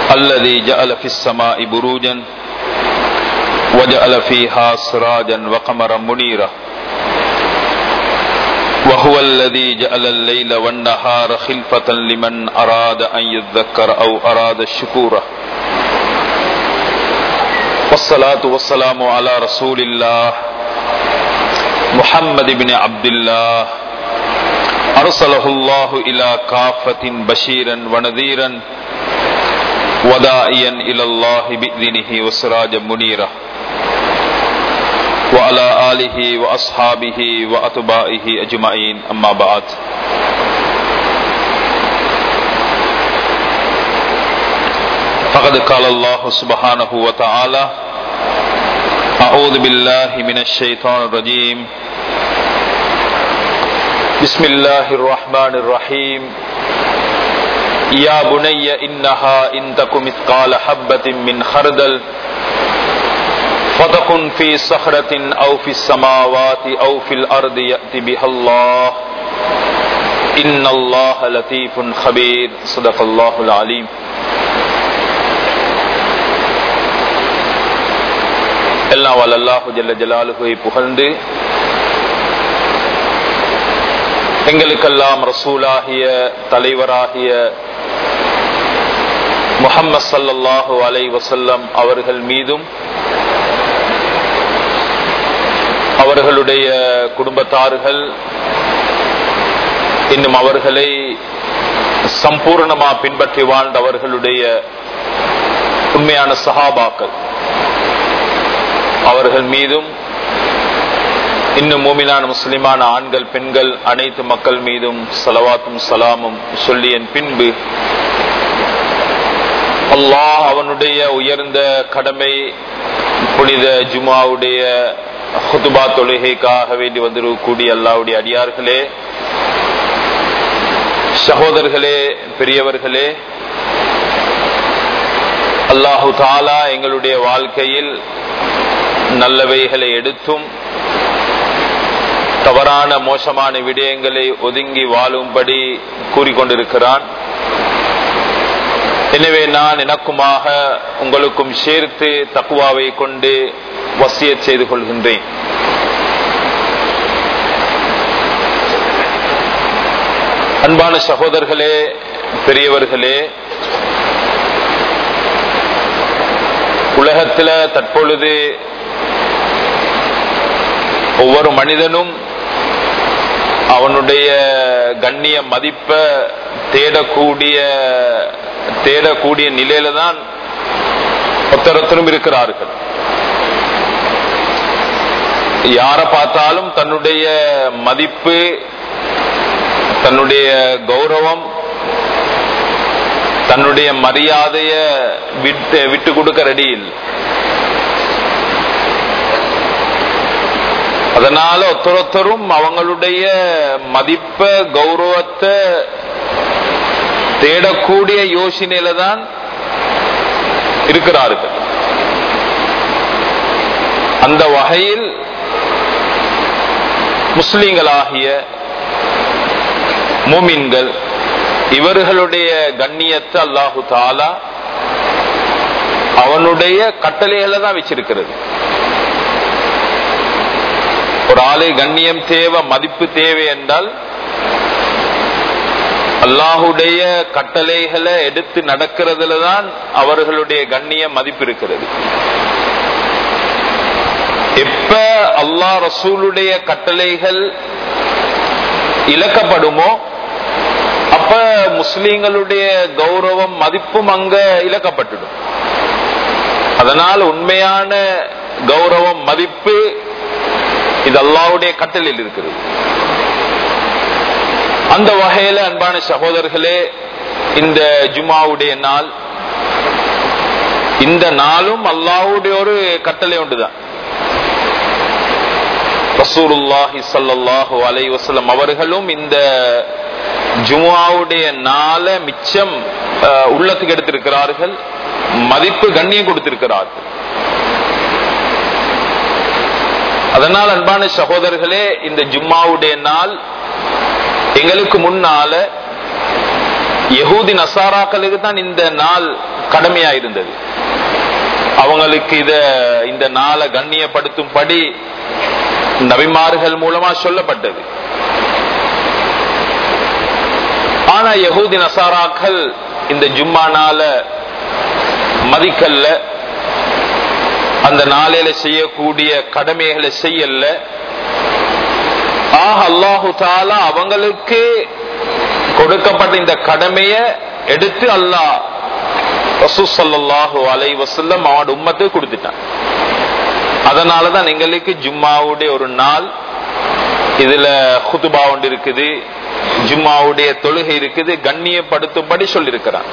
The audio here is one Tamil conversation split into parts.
الذي جعل في السماء بروجا وجعل فيها سراجا وقمرا منيرا وهو الذي جعل الليل والنهار خلفة لمن أراد أن يذكر أو أراد الشكورة والصلاة والسلام على رسول الله محمد بن عبد الله أرسله الله إلى كافة بشيرا ونذيرا وداعيا إلى الله بإذنه وسراجا منيرا وعلى آله وأصحابه وأتباعه أجمعين أما بعد فقد قال الله سبحانه وتعالى أعوذ بالله من الشيطان الرجيم بسم الله الرحمن الرحيم يا بني إنها إن تك مثقال حبة من خردل فتكن في صخرة أو في السماوات أو في الأرض يأتي بها الله إن الله لطيف خبير صدق الله العليم எல்லாம் வல்லல்லாஹு ஜல்ல ஜலாலுகை புகழ்ந்து எங்களுக்கெல்லாம் ரசூலாகிய தலைவராகிய முஹம்மது சல்லல்லாஹு அலை வசல்லம் அவர்கள் மீதும் அவர்களுடைய குடும்பத்தார்கள் இன்னும் அவர்களை சம்பூர்ணமா பின்பற்றி வாழ்ந்த அவர்களுடைய உண்மையான சஹாபாக்கள் அவர்கள் மீதும் இன்னும் மூமிலான முஸ்லிமான ஆண்கள் பெண்கள் அனைத்து மக்கள் மீதும் சலவாத்தும் சலாமும் சொல்லியன் பின்பு அல்லாஹ் அவனுடைய உயர்ந்த கடமை புனித ஜுமாவுடைய ஹுதுபா தொழுகைக்காக வேண்டி வந்திருக்கக்கூடிய அல்லாவுடைய அடியார்களே சகோதரர்களே பெரியவர்களே அல்லாஹு தாலா எங்களுடைய வாழ்க்கையில் நல்லவைகளை எடுத்தும் தவறான மோசமான விடயங்களை ஒதுங்கி வாழும்படி கூறிக்கொண்டிருக்கிறான் எனவே நான் எனக்குமாக உங்களுக்கும் சேர்த்து தக்குவாவை கொண்டு வசிய செய்து கொள்கின்றேன் அன்பான சகோதரர்களே பெரியவர்களே உலகத்தில் தற்பொழுது ஒவ்வொரு மனிதனும் அவனுடைய கண்ணிய மதிப்ப தேடக்கூடிய தேடக்கூடிய நிலையில தான் ஒத்தரத்தரும் இருக்கிறார்கள் யார பார்த்தாலும் தன்னுடைய மதிப்பு தன்னுடைய கௌரவம் தன்னுடைய மரியாதைய விட்டு விட்டு கொடுக்க ரெடி இல்லை அதனால ஒத்தரொத்தரும் அவங்களுடைய மதிப்ப கௌரவத்தை தேடக்கூடிய யோசனையில தான் இருக்கிறார்கள் அந்த வகையில் முஸ்லிம்களாகிய மூமின்கள் இவர்களுடைய கண்ணியத்தை அல்லாஹு தாலா அவனுடைய கட்டளைகளை தான் வச்சிருக்கிறது ஒரு ஆளை கண்ணியம் தேவை மதிப்பு தேவை என்றால் அல்லாஹுடைய கட்டளைகளை எடுத்து நடக்கிறதுல தான் அவர்களுடைய கண்ணிய மதிப்பு இருக்கிறது எப்ப அல்லா ரசூலுடைய கட்டளைகள் இழக்கப்படுமோ அப்ப முஸ்லீம்களுடைய கௌரவம் மதிப்பும் அங்க இழக்கப்பட்டுடும் அதனால் உண்மையான கௌரவம் மதிப்பு இது அல்லாவுடைய கட்டளில் இருக்கிறது அந்த வகையில அன்பான சகோதரர்களே இந்த ஜுமாவுடைய நாள் இந்த நாளும் அல்லாவுடைய ஒரு கட்டளை ஒன்றுதான் ரசூலுல்லாஹி சல்லாஹூ அலை வசலம் அவர்களும் இந்த ஜுமாவுடைய நாள மிச்சம் உள்ளத்துக்கு எடுத்திருக்கிறார்கள் மதிப்பு கண்ணியம் கொடுத்திருக்கிறார்கள் அதனால் அன்பான சகோதரர்களே இந்த ஜும்மாவுடைய நாள் எங்களுக்கு முன்னால யகூதி நசாராக்களுக்கு தான் இந்த நாள் கடமையா இருந்தது அவங்களுக்கு இத இந்த நாளை கண்ணியப்படுத்தும்படி நபிமார்கள் மூலமா சொல்லப்பட்டது ஆனா யகூதி நசாராக்கள் இந்த ஜும்மா நாள மதிக்கல்ல அந்த நாளையில செய்யக்கூடிய கடமைகளை செய்யல ஆஹ் அல்லாஹு தாலா அவங்களுக்கு கொடுக்கப்பட்ட இந்த கடமைய எடுத்து அல்லாஹ் ரசூசல்லாஹு அலை வசல்லம் அவனோட உம்மத்துக்கு கொடுத்துட்டான் அதனாலதான் எங்களுக்கு ஜும்மாவுடைய ஒரு நாள் இதுல குதுபா ஒன்று இருக்குது ஜும்மாவுடைய தொழுகை இருக்குது கண்ணியப்படுத்தும்படி சொல்லியிருக்கிறான்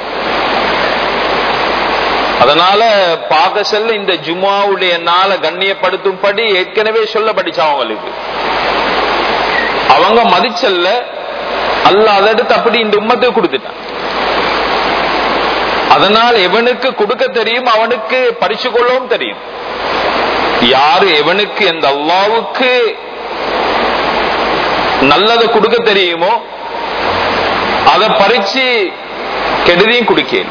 அதனால பார்க்க செல்ல இந்த ஜும்மாவுடைய நாளை கண்ணியப்படுத்தும்படி ஏற்கனவே சொல்லப்படிச்சு அவங்களுக்கு அவங்க மதிச்சல்ல அல்ல அதை எடுத்து அப்படி இந்த உம்மத்துக்கு கொடுத்துட்டான் அதனால் எவனுக்கு கொடுக்க தெரியும் அவனுக்கு பறிச்சு கொள்ளவும் தெரியும் யாரு எவனுக்கு எந்த அல்லாவுக்கு நல்லதை கொடுக்க தெரியுமோ அதை பறிச்சு கெடுதியும் குடிக்கணும்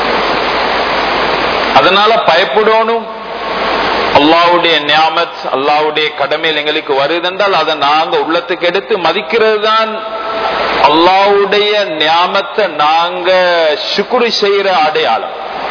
அதனால பயப்படணும் அல்லாவுடைய நியாமத் அல்லாவுடைய கடமையில் எங்களுக்கு வருதென்றால் அதை நாங்க உள்ளத்துக்கு எடுத்து மதிக்கிறது தான் அல்லாவுடைய நியாமத்தை நாங்க சுக்குரு செய்யற அடையாளம்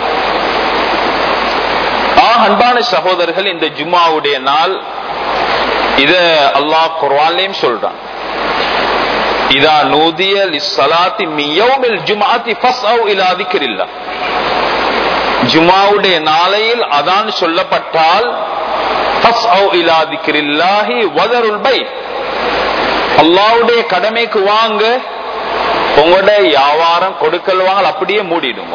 ஆ அன்பான சகோதரர்கள் இந்த ஜும்மாவுடைய நாள் இத அல்லாஹ் குர்வான்லயும் சொல்றான் இதா நூதிய லிஸ்ஸலாத்தி மியௌமில் ஜும்ஆத்தி ஃபஸ்அவ் இலா திக்ரில்லா ஜுமாவுடைய நாளையில் அதான் சொல்லப்பட்டால் ஃபஸ்அவ் இலா திக்ரில்லாஹி வதருல் பை அல்லாவுடைய கடமைக்கு வாங்க உங்களோட வியாபாரம் கொடுக்கல் வாங்கல் அப்படியே மூடிடுங்க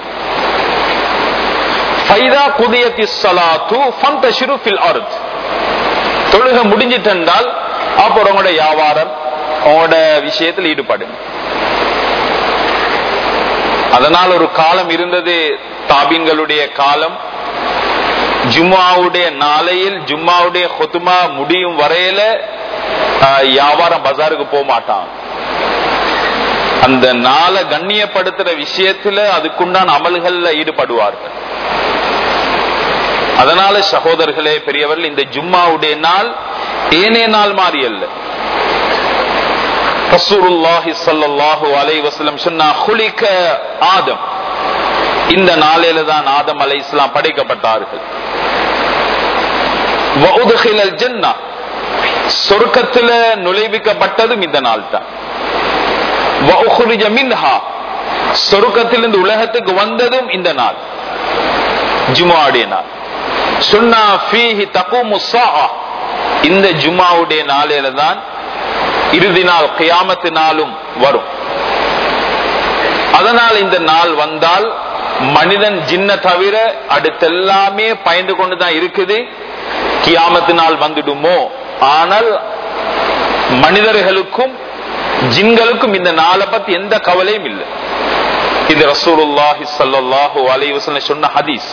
ஃபைதா குதியத்தி ஸலாத்து ஃபந்தஷிரு ஃபில் அர்த் தொழுக முடிஞ்சிட்டென்றால் அப்புறம் உங்களோட வியாபாரம் உங்களோட விஷயத்தில் ஈடுபடுங்க அதனால் ஒரு காலம் இருந்தது தாபின்களுடைய காலம் ஜும்மாவுடைய நாளையில் ஜும்மாவுடைய கொத்துமா முடியும் வரையில வியாபாரம் பஜாருக்கு போக மாட்டான் அந்த நாளை கண்ணியப்படுத்துற விஷயத்துல அதுக்குண்டான அமல்கள்ல ஈடுபடுவார்கள் அதனால சகோதரர்களே பெரியவர்கள் இந்த ஜும்மாவுடைய நாள் ஏனே நாள் மாறி அல்ல ரசூலுல்லாஹி ஸல்லல்லாஹு அலைஹி வஸல்லம் சொன்னா குலிக ஆதம் இந்த நாளில தான் ஆதம் அலைஹிஸ்ஸலாம் படைக்கப்பட்டார்கள் வஉத்கிலல் ஜன்னah சொர்க்கத்துல நுழைவிக்கப்பட்டதும் இந்த நாள் தான் வஉக்ரிஜ மின்ஹா சொர்க்கத்திலிருந்து உலகத்துக்கு வந்ததும் இந்த நாள் ஜுமாவுடைய நாள் சொன்னா ஃபீஹி தகுமு ஸாஅ இந்த ஜுமாவுடைய நாளில தான் இறுதி நாள் கியாமத்து நாளும் வரும் அதனால் இந்த நாள் வந்தால் மனிதன் ஜின்ன தவிர அடுத்தெல்லாமே பயந்து கொண்டுதான் இருக்குது கியாமத்து நாள் வந்துடுமோ ஆனால் மனிதர்களுக்கும் ஜின்களுக்கும் இந்த நாளை பத்தி எந்த கவலையும் இல்லை இது ரசூலுல்லாஹி ஸல்லல்லாஹு அலைஹி வஸல்லம் சொன்ன ஹதீஸ்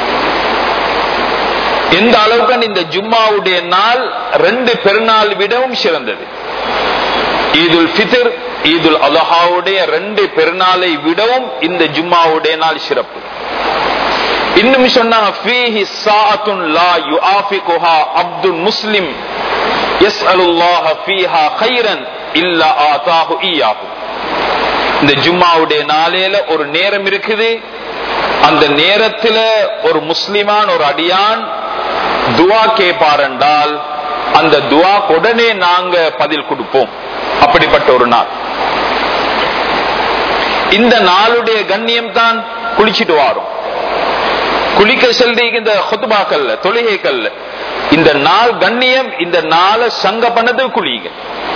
எந்த அளவுக்கு இந்த ஜும்மாவுடைய நாள் ரெண்டு பெருநாள் விடவும் சிறந்தது ஈதுல் ஃபித்ர் ஈதுல் அலஹாவுடைய ரெண்டு பெருநாளை விடவும் இந்த ஜும்மாவுடைய நாள் சிறப்பு இன்னும் சொன்னாங்க ஃபீஹி சாஅத்துன் லா யுஆஃபிகுஹா அப்துல் முஸ்லிம் யஸ்அலுல்லாஹ ஃபீஹா கைரன் இல்லா ஆதாஹு ஈயாஹு இந்த ஜும்மாவுடைய நாளையில ஒரு நேரம் இருக்குது அந்த நேரத்துல ஒரு முஸ்லிமான் ஒரு அடியான் துவா கேட்பாரென்றால் அந்த துவா உடனே நாங்க பதில் கொடுப்போம் அப்படிப்பட்ட ஒரு நாள் இந்த நாளுடைய கண்ணியம் தான் குளிச்சிட்டு வாரும் குளிக்க செல்றீங்க இந்த ஹொத்துபாக்கல்ல தொழுகைக்கல்ல இந்த நாள் கண்ணியம் இந்த நாளை சங்க பண்ணது குளிங்க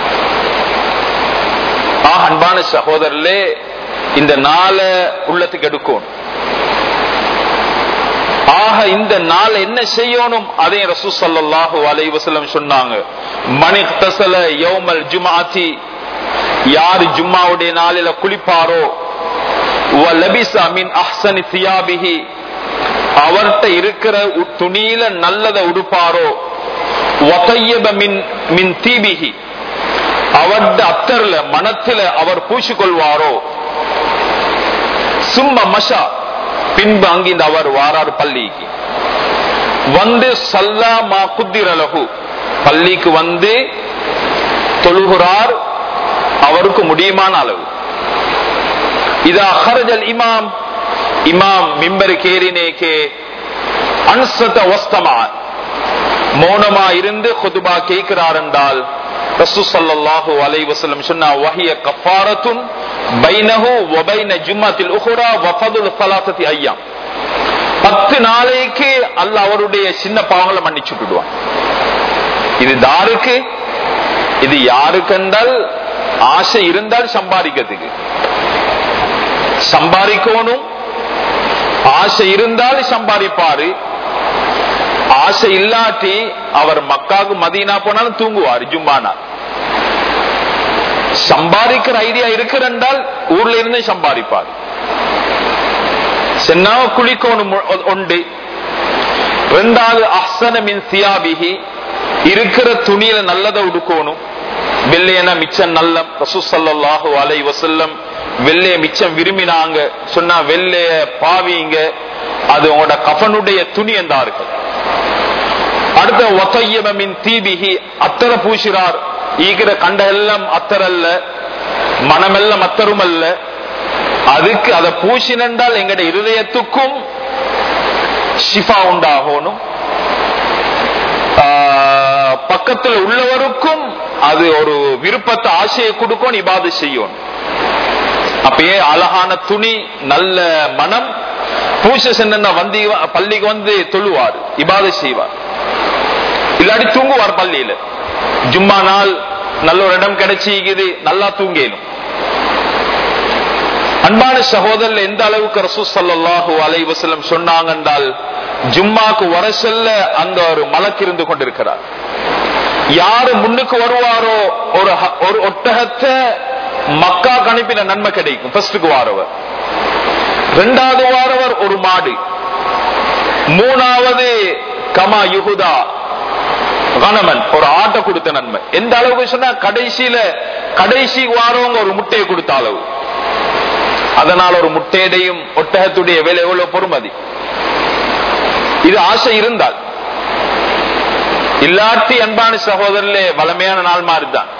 ஆ அன்பான சகோதரர்களே இந்த நாளை உள்ளத்துக்கு எடுக்கணும் ஆக இந்த நாள் என்ன செய்யணும் அதே ரசூ சல்லாஹூ அலை வசலம் சொன்னாங்க மணி தசல யௌமல் ஜுமாத்தி யாரு ஜும்மாவுடைய நாளில குளிப்பாரோ மின் அஹ்சனி தியாபிஹி அவர்கிட்ட இருக்கிற துணியில நல்லத உடுப்பாரோ மின் மின் தீபிஹி அவர்ட அத்தர்ல மனத்தில அவர் பூசிக்கொள்வாரோ சும்ம மஷா பின்பு அங்கிருந்து அவர் வாரார் பள்ளிக்கு வந்து சல்லா மா குத்திரலகு பள்ளிக்கு வந்து தொழுகிறார் அவருக்கு முடியுமான அளவு இதா ஹரஜல் இமாம் இமாம் மிம்பர் கேரினேக்கே அன்சத வஸ்தமா மௌனமா இருந்து குதுபா கேட்கிறார் என்றால் ரசூ ஸல்லல்லாஹு அலைஹி வஸல்லம் சொன்னா வஹிய கஃபாரத்துன் பைனஹு வ பைன ஜும்மத்தில் உஹ்ரா வ ஃபதுல் ஸலாத்ததி அய்யாம் பத்து நாளைக்கு அல்லாஹ் அவருடைய சின்ன பாவங்களை மன்னிச்சு விடுவான் இது தாருக்கு இது யாருக்கு என்றால் ஆசை இருந்தால் சம்பாதிக்கிறதுக்கு சம்பாதிக்கணும் ஆசை இருந்தால் சம்பாதிப்பாரு ஆசை இல்லாட்டி அவர் மக்காவுக்கு மதீனா போனாலும் தூங்குவார் ஜும்பானா சம்பாதிக்கிற ஐடியா இருக்கிறால் ஊர்ல இருந்து சம்பாதிப்பார் சென்னாவ குளிக்கோணும் உண்டு ரெண்டாவது அஹ்சனமின் சியாபிகி இருக்கிற துணியில நல்லதை உடுக்கணும் வெள்ளையனா மிச்சம் நல்ல ரசூ சல்லாஹூ அலை வசல்லம் வெள்ளைய மிச்சம் விரும்பினாங்க சொன்னா வெள்ளைய பாவிங்க அது உங்களோட கஃபனுடைய துணி என்றார்கள் அடுத்த ஒத்தையமின் தீபிகி அத்தர பூசிறார் ஈகிற கண்ட எல்லாம் அத்தரல்ல மனமெல்லாம் அத்தரும் அல்ல அதுக்கு அதை பூசினென்றால் எங்கட இருதயத்துக்கும் ஷிஃபா உண்டாகணும் பக்கத்தில் உள்ளவருக்கும் அது ஒரு விருப்பத்தை ஆசையை கொடுக்கும் இபாது செய்யணும் அப்பயே அழகான துணி நல்ல மனம் பூச சென்ன வந்து பள்ளிக்கு வந்து தொழுவார் இபாதை செய்வார் இல்லாட்டி தூங்குவார் பள்ளியில ஜும்மா நாள் நல்ல ஒரு இடம் கிடைச்சிக்குது நல்லா தூங்கணும் அன்பான சகோதரர் எந்த அளவுக்கு ரசூ சல்லாஹூ அலை வசலம் சொன்னாங்க என்றால் ஜும்மாக்கு வர செல்ல அங்க ஒரு மலக்கு இருந்து கொண்டிருக்கிறார் யாரு முன்னுக்கு வருவாரோ ஒரு ஒரு ஒட்டகத்தை மக்கா கணிப்பின நன்மை கிடைக்கும் ஃபர்ஸ்டுக்கு வாரவர் ரெண்டாவது வாரவர் ஒரு மாடு மூணாவது கமா யுகுதா கணவன் ஒரு ஆட்டை கொடுத்த நன்மை எந்த அளவுக்கு சொன்னா கடைசியில கடைசி வாரவங்க ஒரு முட்டையை கொடுத்த அளவு அதனால் ஒரு முட்டையடையும் ஒட்டகத்துடைய விலை எவ்வளவு பொறுமதி இது ஆசை இருந்தால் இல்லாட்டி அன்பான சகோதரர்களே வளமையான நாள் மாறிதான்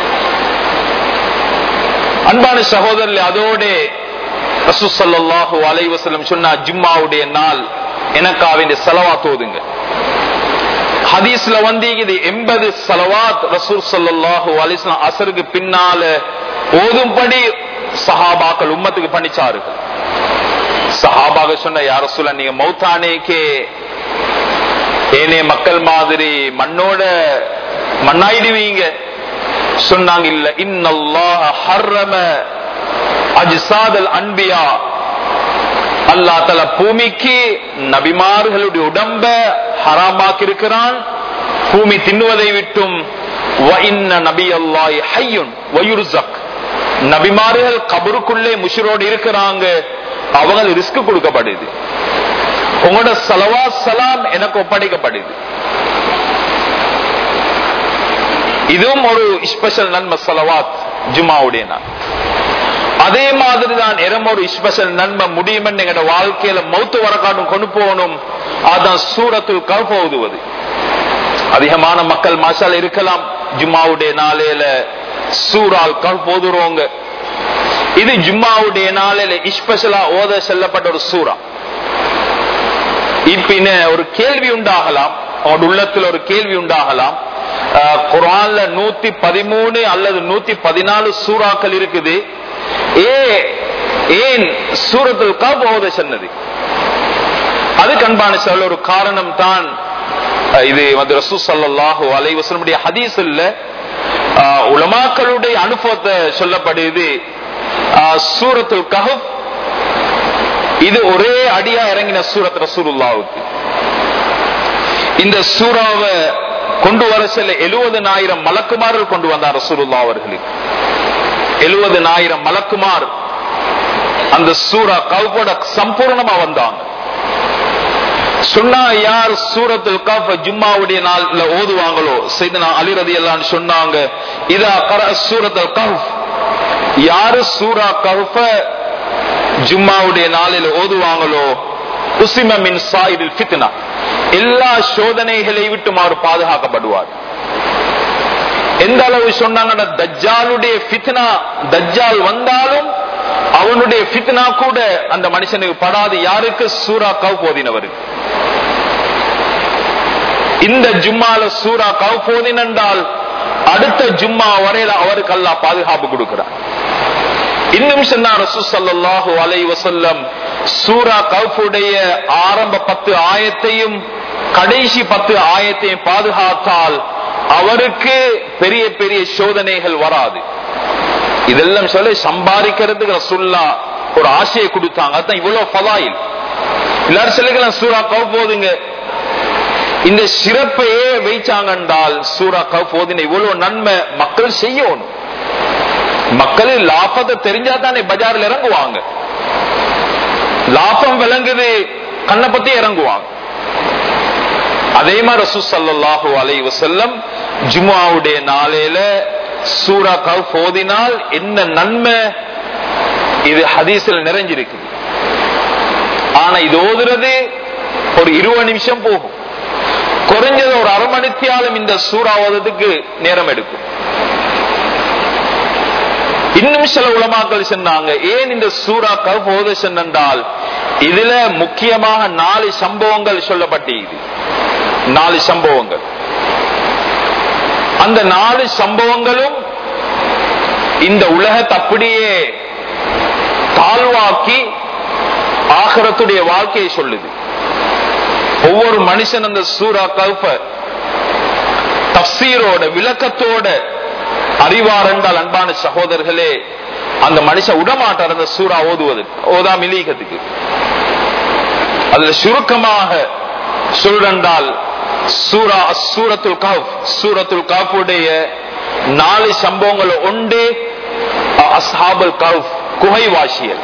அன்பான சகோதரர்களே அதோட ரசூசல்லாஹு அலைவசலம் சொன்னா ஜும்மாவுடைய நாள் எனக்காவின் செலவா தோதுங்க ஹதீஸ்ல வந்து இது எண்பது சலவாத் ரசூல் சல்லாஹூ அலிஸ்லாம் அசருக்கு பின்னால ஓதும்படி சஹாபாக்கள் உம்மத்துக்கு பண்ணிச்சார்கள் சஹாபாக சொன்ன யார சொல்ல நீங்க மௌத்தானேக்கே ஏனே மக்கள் மாதிரி மண்ணோட மண்ணாயிடுவீங்க சொன்னாங்க இல்ல இன்னல்லாஹ ஹர்ரம அஜ்சாதல் அன்பியா அல்லா தல பூமிக்கு நபிமார்களுடைய உடம்ப ஹராமாக்கி இருக்கிறான் பூமி தின்னுவதை விட்டும் நபி அல்லாய் ஹையுன் வயுர்சக் நபிமார்கள் கபருக்குள்ளே முஷிரோடு இருக்கிறாங்க அவங்க ரிஸ்க் கொடுக்கப்படுது உங்களோட சலவா சலாம் எனக்கு ஒப்படைக்கப்படுது இதுவும் ஒரு ஸ்பெஷல் நன்மை சலவாத் ஜுமாவுடைய நாள் அதே மாதிரி தான் எரம் ஒரு ஸ்பெஷல் நன்மை முடியுமென்னு எங்களோட வாழ்க்கையில மௌத்து வரக்காட்டும் கொண்டு போகணும் அதான் சூரத்துல் கல்ஃப் ஓதுவது அதிகமான மக்கள் மசால் இருக்கலாம் ஜும்மாவுடைய நாளையில சூறால் கல்ஃப் ஓதுறவங்க இது ஜும்மாவுடைய நாளையில ஸ்பெஷலா ஓத செல்லப்பட்ட ஒரு சூறா இப்பின ஒரு கேள்வி உண்டாகலாம் அவனோட உள்ளத்துல ஒரு கேள்வி உண்டாகலாம் குரான்ல நூத்தி பதிமூணு அல்லது நூத்தி பதினாலு சூறாக்கள் இருக்குது ஏ ஏன் சூரத்தில் காப் ஓத சொன்னது அது கண்பான சொல்ல ஒரு காரணம் தான் இது வந்து ரசூ சல்லாஹூ அலைவசனுடைய ஹதீஸ் இல்ல உலமாக்களுடைய அனுபவத்தை சொல்லப்படுது சூரத்துல் கஹப் இது ஒரே அடியா இறங்கின சூரத் ரசூலுல்லாவுக்கு இந்த சூறாவை கொண்டு வர செல்ல எழுபதனாயிரம் மலக்குமார்கள் கொண்டு வந்தார் ரசூலுல்லா அவர்களுக்கு எழுபதனாயிரம் மலக்குமார் அந்த சூரா கவுபோட சம்பூர்ணமா வந்தாங்க சொன்னா யார் சூரத்தில் கஃப் ஜும்மாவுடைய நாள்ல ஓதுவாங்களோ செய்தனா அலிரதி எல்லாம் சொன்னாங்க இதா கர சூரத்தில் கஃப் யாரு சூரா கஃப ஜும்மாவுடைய நாளில் ஓதுவாங்களோ உசிம மின் சாயிரில் ஃபித்னா எல்லா சோதனைகளை விட்டும் அவர் பாதுகாக்கப்படுவார் எந்த அளவு சொன்னாங்கன்னா தஜ்ஜாலுடைய ஃபித்னா தஜ்ஜால் வந்தாலும் அவனுடைய ஃபித்னா கூட அந்த மனுஷனுக்கு படாது யாருக்கு சூரா கவ் போதினவருக்கு இந்த ஜும்மால சூரா கவ் போதினென்றால் அடுத்த ஜும்மா வரையில அவருக்கு அல்லா பாதுகாப்பு கொடுக்கிறார் இன்னும் சொன்னா ரசூ சல்லாஹூ அலை வசல்லம் சூரா கவுடைய ஆரம்ப பத்து ஆயத்தையும் கடைசி பத்து ஆயத்தையும் பாதுகாத்தால் அவருக்கு பெரிய பெரிய சோதனைகள் வராது இதெல்லாம் சொல்லி சம்பாதிக்கிறதுக்கு ரசுல்லா ஒரு ஆசையை கொடுத்தாங்க அதான் இவ்வளவு பதாயில் எல்லாரும் சொல்லிக்கலாம் சூரா கவு போதுங்க இந்த சிறப்பையே வைச்சாங்க என்றால் சூரா கவு போதின இவ்வளவு நன்மை மக்கள் செய்யணும் மக்கள் லாபத்தை தெரிஞ்சா தானே பஜார்ல இறங்குவாங்க லாபம் விளங்குது கண்ணை பத்தி இறங்குவாங்க அதே மாதிரி ரசூ சல்லாஹூ அலை வசல்லம் ஜுமாவுடைய நாளையில சூரா கவ் போதினால் என்ன நன்மை இது ஹதீஸில் நிறைஞ்சிருக்கு ஆனா இது ஓதுறது ஒரு இருபது நிமிஷம் போகும் குறைஞ்சது ஒரு அரை மணித்தியாலும் இந்த சூறா ஓதுறதுக்கு நேரம் எடுக்கும் இன்னும் சில உலமாக்கள் சொன்னாங்க ஏன் இந்த சூறா கவ் ஓத சொன்னால் இதுல முக்கியமாக நாலு சம்பவங்கள் சொல்லப்பட்டிருக்குது நாலு சம்பவங்கள் அந்த நாலு சம்பவங்களும் இந்த உலகத்தை அப்படியே தாழ்வாக்கி ஆகரத்துடைய வாழ்க்கையை சொல்லுது ஒவ்வொரு மனுஷன் அந்த சூரா கல்ப தப்சீரோட விளக்கத்தோட அறிவார் என்றால் அன்பான சகோதரர்களே அந்த மனுஷன் விடமாட்டார் அந்த சூறா ஓதுவது ஓதா மிலீகத்துக்கு அதுல சுருக்கமாக சொல்றென்றால் சூரா சூரத்துல் காஃப் சூரத்துல் காஃபுடைய நாலு சம்பவங்கள் ஒன்று அஸ்ஹாபுல் காஃப் குகை வாசியல்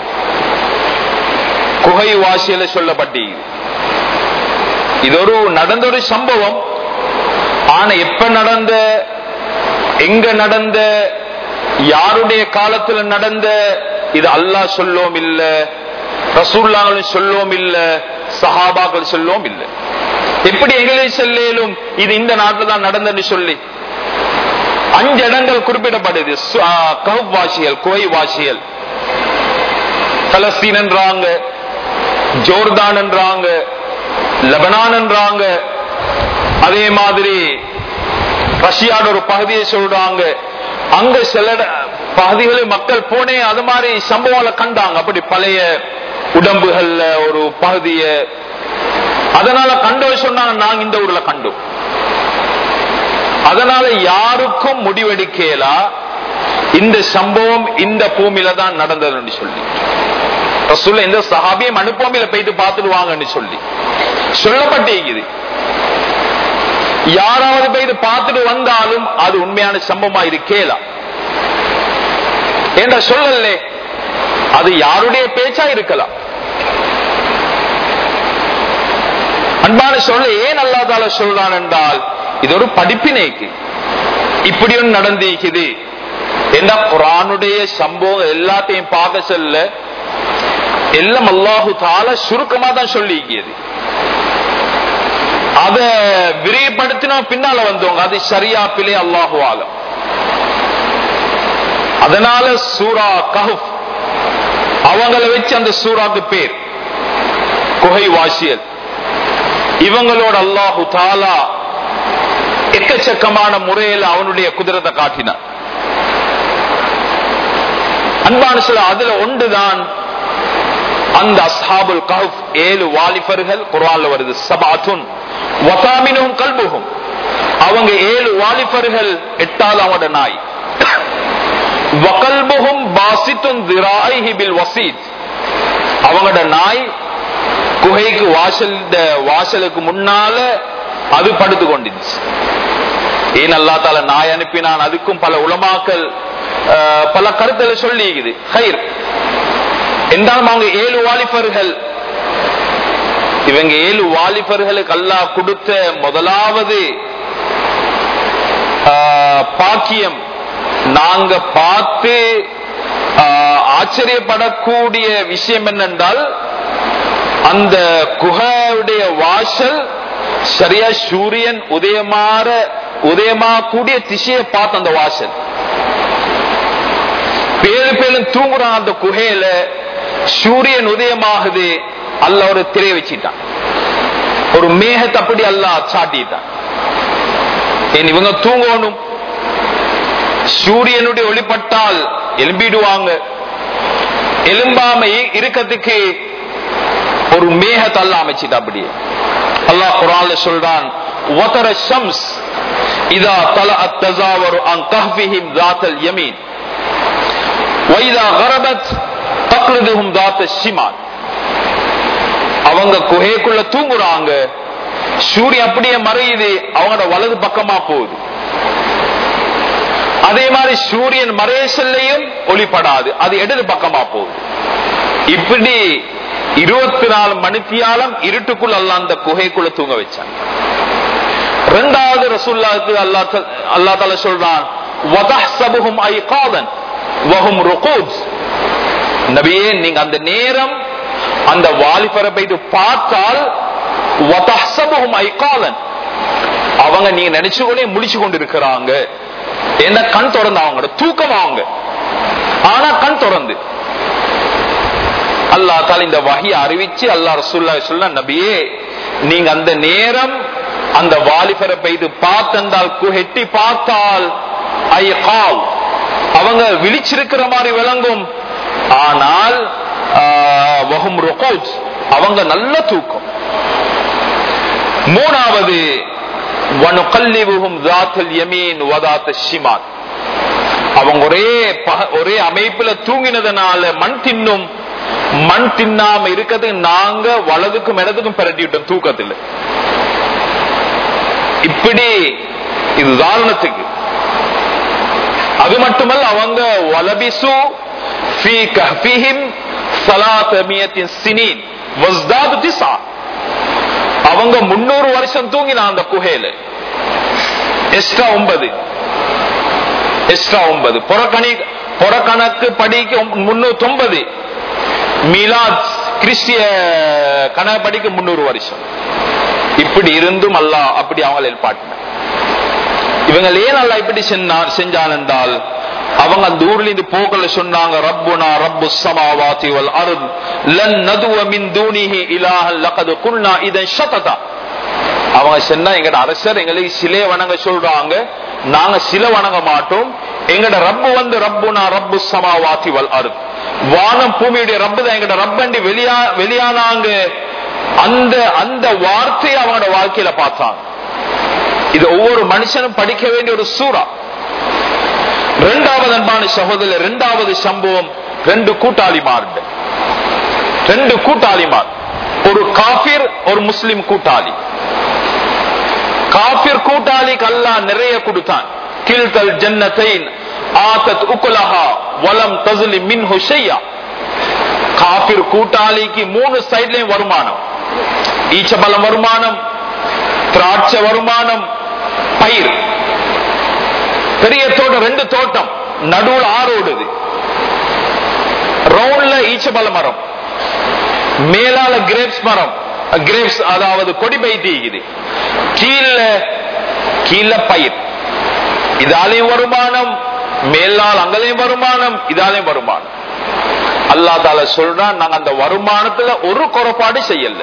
குகை வாசியல சொல்லப்பட்டி இது ஒரு நடந்த ஒரு சம்பவம் ஆனா எப்ப நடந்த எங்க நடந்த யாருடைய காலத்துல நடந்த இது அல்லாஹ் சொல்லோம் இல்ல ரசூல்லாங்களும் சொல்லோம் இல்ல சஹாபாக்கள் சொல்லோம் இல்ல எப்படி எங்களை செல்லும் இது இந்த நாட்டில் தான் நடந்தன்னு சொல்லி அஞ்சு இடங்கள் குறிப்பிடப்படுது கவ் வாசியல் குவை வாசியல் பலஸ்தீன் என்றாங்க ஜோர்தான் என்றாங்க லெபனான் என்றாங்க அதே மாதிரி ரஷ்யாட ஒரு பகுதியை சொல்றாங்க அங்க சில பகுதிகளில் மக்கள் போனே அது மாதிரி சம்பவங்களை கண்டாங்க அப்படி பழைய உடம்புகள்ல ஒரு பகுதிய அதனால கண்டோ சொன்னாங்க நாங்க இந்த ஊர்ல கண்டோம் அதனால யாருக்கும் முடிவெடுக்கலா இந்த சம்பவம் இந்த பூமியில தான் நடந்ததுன்னு சொல்லி ரசூல்ல இந்த சஹாபியம் அனுப்போமில போயிட்டு பார்த்துடுவாங்கன்னு சொல்லி சொல்லப்பட்டிருக்குது யாராவது போய் பார்த்துட்டு வந்தாலும் அது உண்மையான சம்பவமா இருக்கேலா என்ற சொல்லலே அது யாருடைய பேச்சா இருக்கலாம் அன்பான சொல்ல ஏன் அல்லாதால சொல்றான் என்றால் இது ஒரு படிப்பினைக்கு இப்படி ஒன்று நடந்திருக்குது என்ன குரானுடைய சம்பவம் எல்லாத்தையும் பார்க்க சொல்ல எல்லாம் அல்லாஹு தால சுருக்கமா தான் சொல்லிக்கிறது அத விரிவுபடுத்தினா பின்னால வந்தவங்க அது சரியா பிள்ளை அல்லாஹு ஆலம் அதனால சூரா கஹப் அவங்கள வச்சு அந்த சூறாக்கு பேர் குகை வாசியல் இவங்களோட அல்லாஹு தாலா எக்கச்சக்கமான முறையில் அவனுடைய குதிரத்தை காட்டினார் அன்பான சில அதுல ஒன்றுதான் அந்த அஸ்ஹாபுல் கஹப் ஏழு வாலிபர்கள் குரான்ல வருது சபாத்துன் வசாமினும் கல்புகும் அவங்க ஏழு வாலிபர்கள் எட்டாவது அவங்களோட நாய் வகல்புகும் பாசித்தும் திராய்ஹி பில் வசீத் அவங்களோட நாய் குகைக்கு வாசல் வாசலுக்கு முன்னால அது படுத்து கொண்டிருந்துச்சு ஏன் அல்லா தால நாய் அனுப்பினான் அதுக்கும் பல உலமாக்கள் பல கருத்துல சொல்லிக்குது ஹைர் என்றாலும் அவங்க ஏழு வாலிபர்கள் இவங்க ஏழு வாலிபர்களுக்கு அல்லா கொடுத்த முதலாவது பாக்கியம் நாங்க பார்த்து ஆச்சரியப்படக்கூடிய விஷயம் என்னென்றால் அந்த குகையுடைய வாசல் சரியா சூரியன் உதயமாற உதயமாக்கூடிய திசையை பார்த்த அந்த வாசல் பேரு பேரும் தூங்குறான் அந்த குகையில சூரியன் உதயமாகுது அல்ல ஒரு திரை வச்சிட்டான் ஒரு மேகத்தை அப்படி அல்ல சாட்டிட்டான் ஏன் இவங்க தூங்கணும் சூரியனுடைய ஒளிப்பட்டால் எலும்பிடுவாங்க எலும்பாம இருக்கிறதுக்கு ஒரு மேகத்தை அல்ல அமைச்சிட்டா அப்படியே அல்லாஹ் குரான்ல சொல்றான் وتر الشمس اذا طلعت تزاور عن كهفهم ذات اليمين واذا غربت تقلدهم ذات الشمال அவங்க குகைக்குள்ள தூங்குறாங்க சூரியன் அப்படியே மறையுது அவங்களோட வலது பக்கமா போகுது அதே மாதிரி சூரியன் மறைய செல்லையும் ஒளிப்படாது அது இடது பக்கமா போகுது இப்படி இருபத்தி நாலு மணித்தியாலம் இருட்டுக்குள்ள அல்ல அந்த குகைக்குள்ள தூங்க வச்சாங்க ரெண்டாவது ரசூல்லாவுக்கு அல்லா அல்லா தால சொல்றான் வதஹ்சபுஹும் ஐகாதன் வஹும் ருகூத் நபியே நீங்க அந்த நேரம் அந்த வாலிபரை போயிட்டு பார்த்தால் வதஹ்சபுஹும் ஐகாதன் அவங்க நீங்க நினைச்சு கொண்டே முடிச்சு கொண்டு இருக்கிறாங்க என்ன கண் திறந்து அவங்களோட தூக்கம் அவங்க ஆனா கண் திறந்து அல்லா தால இந்த வகையை அறிவிச்சு அல்லா ரசூல்லா சொல்ல நபியே நீங்க அந்த நேரம் அந்த வாலிபரை பெய்து பார்த்தந்தால் எட்டி பார்த்தால் ஐ கால் அவங்க விழிச்சிருக்கிற மாதிரி விளங்கும் ஆனால் வகும் ரொகோத் அவங்க நல்ல தூக்கம் மூணாவது வனுகல்லிவுகும் ஜாத்தல் யமீன் வதாத்த ஷிமாத் அவங்க ஒரே ஒரே அமைப்புல தூங்கினதுனால மண் தின்னும் மண் தின்னாம இருக்கிறது நாங்க வலதுக்கும் இடத்துக்கும் பிரட்டி விட்டோம் தூக்கத்தில் இப்படி இது உதாரணத்துக்கு அது மட்டுமல்ல அவங்க வலபிசு ஃபீ கஹ்ஃபிஹிம் ஸலாத்தமியத்தின் சினீன் வஸ்தாது திஸா அவங்க முன்னூறு வருஷம் தூங்கினா அந்த குகையில எக்ஸ்ட்ரா ஒன்பது எக்ஸ்ட்ரா ஒன்பது புறக்கணி புறக்கணக்கு படிக்க முன்னூத்தி ஒன்பது மீலாத் கிறிஸ்டிய கணப்படிக்கு முன்னூறு வருஷம் இப்படி இருந்தும் அல்ல அப்படி அவங்க ஏற்பாட்டின இவங்க ஏன் அல்ல இப்படி செஞ்சான் என்றால் அவங்க அந்த ஊர்ல இருந்து போகல சொன்னாங்க ரப்புனா ரப்பு சமாவாதி வல் அருள் லன் நதுவ மின் தூணிஹி இலாஹல் லகது குல்னா இதன் ஷததா அவங்க சொன்னா எங்கட அரசர் எங்களுக்கு சிலை வணங்க சொல்றாங்க நாங்க சில வணங்க மாட்டோம் எங்கட ரப்பு வந்து ரப்புனா ரப்பு சமாவாதி வல் அருள் வானம் பூமியுடைய ரப்பு தான் எங்கட ரப்பண்டி வெளியா வெளியானாங்க அந்த அந்த வார்த்தையை அவங்களோட வாழ்க்கையில பார்த்தாங்க இது ஒவ்வொரு மனுஷனும் படிக்க வேண்டிய ஒரு சூறா இரண்டாவது அன்பான சகோதரர் இரண்டாவது சம்பவம் ரெண்டு கூட்டாளிமார் ரெண்டு கூட்டாளிமார் ஒரு காபிர் ஒரு முஸ்லிம் கூட்டாளி காபிர் கூட்டாளிக்கு அல்லா நிறைய கொடுத்தான் கில்தல் ஜன்னத்தைன் ஆத்தத் உக்குலஹா வலம் தசுலி மின் ஹுஷையா காபிர் கூட்டாளிக்கு மூணு சைட்லயும் வருமானம் ஈச்சபலம் வருமானம் திராட்சை வருமானம் பயிர் பெரிய தோட்டம் ரெண்டு தோட்டம் நடுவுல ஆறு ஓடுது ரவுண்ட்ல ஈச்சபல மரம் மேலால கிரேப்ஸ் மரம் கிரேப்ஸ் அதாவது கொடி பைத்திக்குது கீழ கீழ பயிர் இதாலையும் வருமானம் மேலால் அங்கலையும் வருமானம் இதாலையும் வருமானம் அல்லா தால சொல்றான் நாங்க அந்த வருமானத்துல ஒரு குறைபாடு செய்யல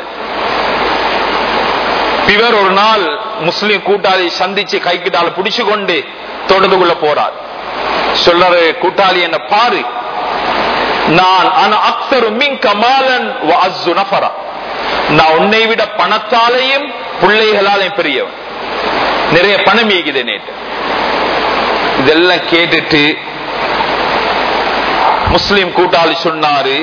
இவர் ஒரு நாள் முஸ்லிம் கூட்டாளி சந்திச்சு கைக்கிட்டால பிடிச்சு கொண்டு தோட்டத்துக்குள்ள போறார் சொல்றாரு கூட்டாளி என்ன பாரு நான் ஆனா அக்சரு மின் கமாலன் நஃபரா நான் உன்னை விட பணத்தாலையும் பிள்ளைகளாலையும் பெரியவன் நிறைய பணம் ஈகுது நேற்று இதெல்லாம் கேட்டுட்டு முஸ்லிம் கூட்டாளி சொன்னாரு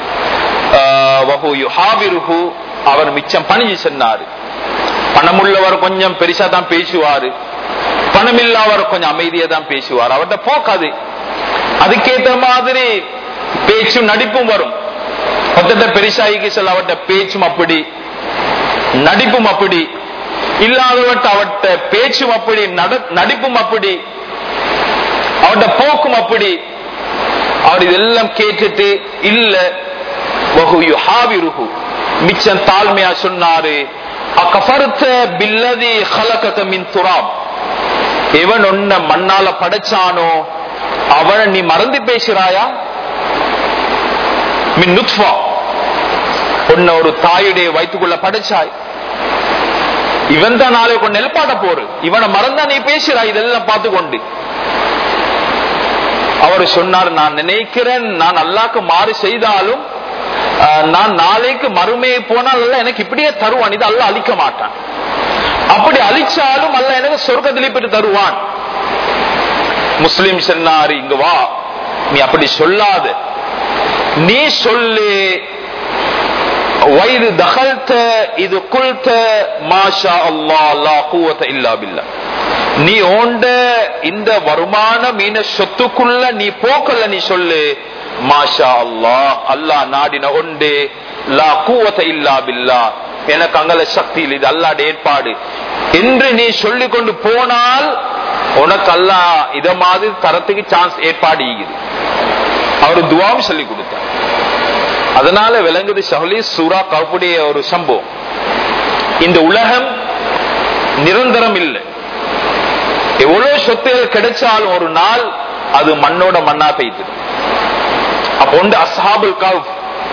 அவர் மிச்சம் பணிஞ்சு சொன்னாரு பணமுள்ளவர் கொஞ்சம் பெருசா தான் பேசுவாரு பணம் இல்லாதவர் கொஞ்சம் அமைதியா தான் பேசுவார் அவர்கிட்ட போக்காது அதுக்கேற்ற மாதிரி பேச்சும் நடிப்பும் வரும் மொத்தத்தை பெருசாகி சொல்ல அவர்கிட்ட பேச்சும் அப்படி நடிப்பும் அப்படி இல்லாதவர்கிட்ட அவர்கிட்ட பேச்சும் அப்படி நடிப்பும் அப்படி அவர்கிட்ட போக்கும் அப்படி அவர் இதெல்லாம் கேட்டுட்டு இல்ல வஹு யுஹாவிருஹு மிச்சம் தாழ்மையா சொன்னாரு அகஃபர்த பில்லதி خلقك மின் துராப் எவன் உன்னை மண்ணால படைச்சானோ அவனை நீ மறந்து பேசுறாயா மின் நுத்ஃபா உன்னை ஒரு தாயுடைய வயிற்றுக்குள்ள படைச்சாய் இவன் தான் நாளை கொண்டு நெல்பாட்ட போரு இவனை மறந்தா நீ பேசுறாய் இதெல்லாம் பார்த்து கொண்டு அவர் சொன்னார் நான் நினைக்கிறேன் நான் அல்லாக்கு மாறு செய்தாலும் ஆஹ், நான் நாளைக்கு மறுமையை போனால் அல்ல எனக்கு இப்படியே தருவான் இது அல்ல அழிக்க மாட்டான் அப்படி அழிச்சாலும் அல்ல எனக்கு சொர்க்கத்திலே போய் தருவான் முஸ்லிம் சொன்னாரு இங்க வா நீ அப்படி சொல்லாத நீ சொல்லு வயது தகல்த இது குல்த மாஷா அல்லா லா குவத்த இல்லா பில்லா நீ ஓண்ட இந்த வருமான மீன சொத்துக்குள்ள நீ போக்கல நீ சொல்லு மாஷா அல்லா அல்லாஹ் நாடின ஒண்டு லா குவத்த இல்லா பில்லா எனக்கு அங்கல சக்தி இல்லை இது அல்லாட ஏற்பாடு என்று நீ சொல்லிக் கொண்டு போனால் உனக்கு அல்லாஹ் இத மாதிரி தரத்துக்கு சான்ஸ் ஏற்பாடு ஈகுது அவர் துவாவும் சொல்லி கொடுத்தார் அதனால விளங்குது ஷஹலி சூரா கவுடைய ஒரு சம்பவம் இந்த உலகம் நிரந்தரம் இல்லை எவ்வளவு சொத்துகள் கிடைச்சாலும் ஒரு நாள் அது மண்ணோட மண்ணா பெய்யுது அப்போ வந்து அஸ்ஹாபுல் கவ்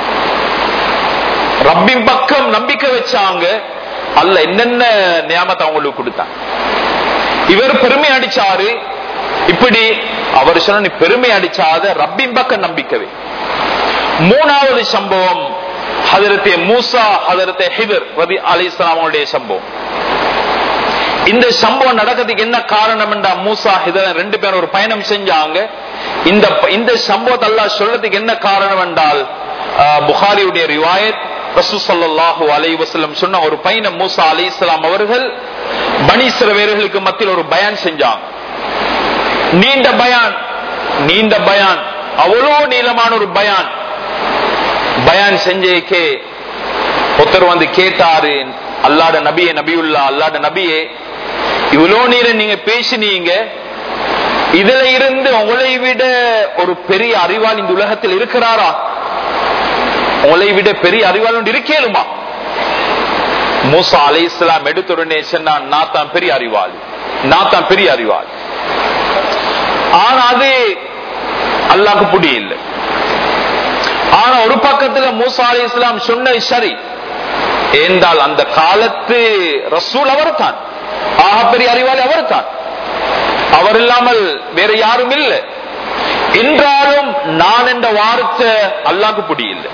ரப்பின் பக்கம் நம்பிக்கை வச்சாங்க அல்ல என்னென்ன நியாமத்தை அவங்களுக்கு கொடுத்தாங்க இவர் பெருமை அடிச்சாரு இப்படி அவர் சொன்ன நீ பெருமை அடிச்சாத ரப்பின் பக்கம் நம்பிக்கவே மூணாவது சம்பவம் ஹதரத்தே மூசா ஹதரத்தே ஹிதர் ரதி அலி இஸ்லாமுடைய சம்பவம் இந்த சம்பவம் நடக்கிறதுக்கு என்ன காரணம் என்றா மூசா ஹிதர் ரெண்டு பேரும் ஒரு பயணம் செஞ்சாங்க இந்த இந்த சம்பவத்தை எல்லாம் சொல்றதுக்கு என்ன காரணம் என்றால் ஆஹ், புகாரியுடைய ரிவாயத் ரசூ ஸல்லல்லாஹு அலைஹி வஸல்லம் சொன்ன ஒரு பயணம் மூசா அலி இஸ்லாம் அவர்கள் பனி சிறவேர்களுக்கு மத்தியில் ஒரு பயான் செஞ்சாங்க நீண்ட பயான் நீண்ட பயான் அவ்வளோ நீளமான ஒரு பயான் பயான் செஞ்சேக்கே ஒருத்தர் வந்து கேட்டாரு அல்லாட நபியே நபியுல்லா அல்லாட நபியே இவ்வளோ நேரம் நீங்க பேசினீங்க இதுல இருந்து உங்களை விட ஒரு பெரிய அறிவாள் இந்த உலகத்தில் இருக்கிறாரா உங்களை விட பெரிய அறிவாள் ஒன்று இருக்கேலுமா மூசா அலை இஸ்லாம் எடுத்த உடனே சொன்னான் நான் தான் பெரிய அறிவாள் நான் தான் பெரிய அறிவாள் ஆனா அது அல்லாக்கு புடி இல்லை ஆனா ஒரு பக்கத்துல மூசா அலி இஸ்லாம் சொன்னது சரி ஏந்தால் அந்த காலத்து ரசூல் அவர் தான் ஆக பெரிய அறிவாளி அவர் தான் அவர் இல்லாமல் வேற யாரும் இல்லை என்றாலும் நான் என்ற வார்த்தை அல்லாக்கு புடியில்லை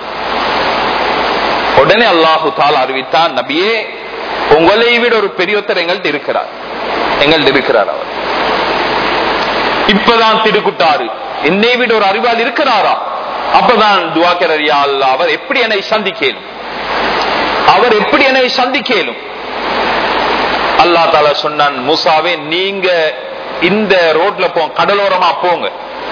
உடனே அல்லாஹு தால் அறிவித்தான் நபியே உங்களை விட ஒரு பெரியொத்தர் எங்கள்கிட்ட இருக்கிறார் எங்கள்கிட்ட இருக்கிறார் அவர் இப்பதான் திடுக்குட்டாரு என்னை விட ஒரு அறிவால் இருக்கிறாரா அப்பதான் துவாக்கரர் யா அல்லாஹ் அவர் எப்படி என்னை சந்திக்கலும் அவர் எப்படி என்னை சந்திக்கலும் அல்லா தாலா சொன்னான் மூசாவே நீங்க இந்த ரோட்ல போ கடலோரமா போங்க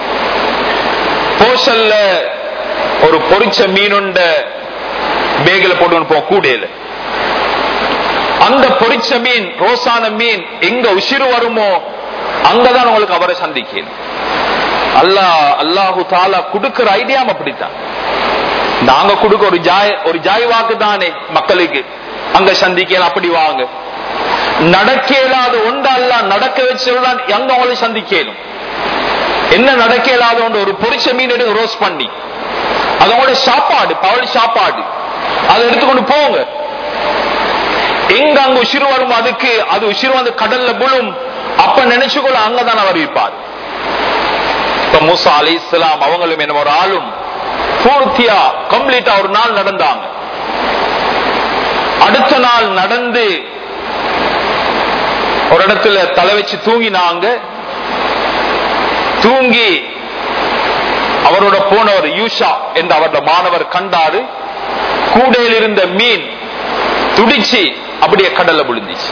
போஷல்ல ஒரு பொரிச்ச மீனுண்ட பேகில போட்டு போ கூடையில அந்த பொரிச்ச மீன் ரோசான மீன் எங்க உசிறு வருமோ அங்கதான் உங்களுக்கு அவரை சந்திக்கணும் அல்லாஹ் அல்லாஹு தாலா கொடுக்கிற ஐடியாம் அப்படித்தான் நாங்க கொடுக்க ஒரு ஜாய் ஒரு ஜாய் வாக்கு தானே மக்களுக்கு அங்க சந்திக்கலாம் அப்படி வாங்க நடக்க இயலாத ஒன்று அல்ல நடக்க வச்சுதான் எங்க அவங்களை சந்திக்கலும் என்ன நடக்க இயலாத ஒன்று ஒரு பொரிச்ச மீன் எடுங்க ரோஸ் பண்ணி அதோட சாப்பாடு பவள் சாப்பாடு அதை எடுத்துக்கொண்டு போங்க எங்க அங்க உசிறு வரும் அதுக்கு அது உசிறு வந்து கடல்ல புழும் அப்ப நினைச்சுக்கொள்ள அங்கதான் அவர் இருப்பார் இப்ப மூசா அலி இஸ்லாம் அவங்களும் என்ன ஒரு ஆளும் பூர்த்தியா கம்ப்ளீட்டா ஒரு நாள் நடந்தாங்க அடுத்த நாள் நடந்து ஒரு இடத்துல தலை வச்சு தூங்கினாங்க தூங்கி அவரோட போனவர் யூஷா என்று அவரோட மாணவர் கண்டாரு கூடையில் இருந்த மீன் துடிச்சு அப்படியே கடல்ல விழுந்துச்சு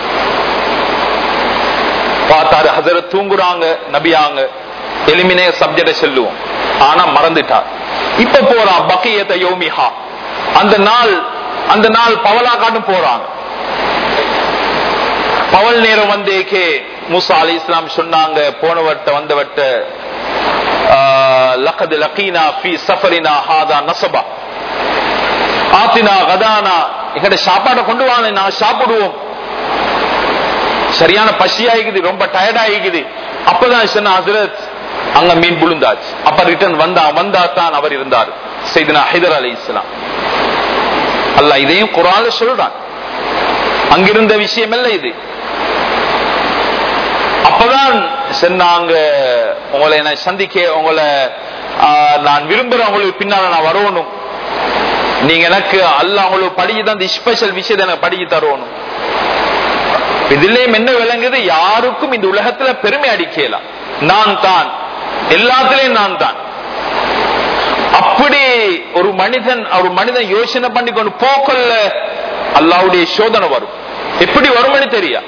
பார்த்தாரு ஹசரத் தூங்குறாங்க நபியாங்க எளிமினே சப்ஜெக்ட செல்லுவோம் ஆனா மறந்துட்டார் இப்ப போறான் பக்கியத்தை யோமிஹா அந்த நாள் அந்த நாள் பவலா காட்டும் போறாங்க பவல் நேரம் வந்தேக்கே மூசா அலி இஸ்லாம் சொன்னாங்க போனவட்ட வந்தவட்ட ஆஹ், லகது லக்கீனா ஃபி சஃபரினா ஹாதா நசபா ஆத்தினா கதானா எங்கட சாப்பாடை கொண்டு வாங்க நான் சாப்பிடுவோம் சரியான பசி ஆகிக்குது ரொம்ப டயர்ட் ஆகிக்குது அப்பதான் சொன்ன ஹசரத் அங்க மீன் புழுந்தாச்சு அப்ப ரிட்டர்ன் வந்தா வந்தா தான் அவர் இருந்தார் செய்தனா ஹைதர் அலி இஸ்லாம் அல்ல இதையும் குரால சொல்றான் அங்கிருந்த விஷயம் அல்ல இது அப்பதான் சொன்னாங்க உங்களை நான் சந்திக்க உங்களை ஆஹ், நான் விரும்புறேன் உங்களுக்கு பின்னால நான் வரணும் நீங்க எனக்கு அல்ல உங்களுக்கு படிச்சு தான் இந்த ஸ்பெஷல் விஷயத்தை எனக்கு படிச்சு தரணும் இதுலயும் என்ன விளங்குது யாருக்கும் இந்த உலகத்துல பெருமை அடிக்கலாம் நான் தான் எல்லாத்திலையும் நான் தான் அப்படி ஒரு மனிதன் ஒரு மனிதன் யோசனை பண்ணி கொண்டு போக்கல்ல அல்லாவுடைய சோதனை வரும் எப்படி வரும்னு தெரியா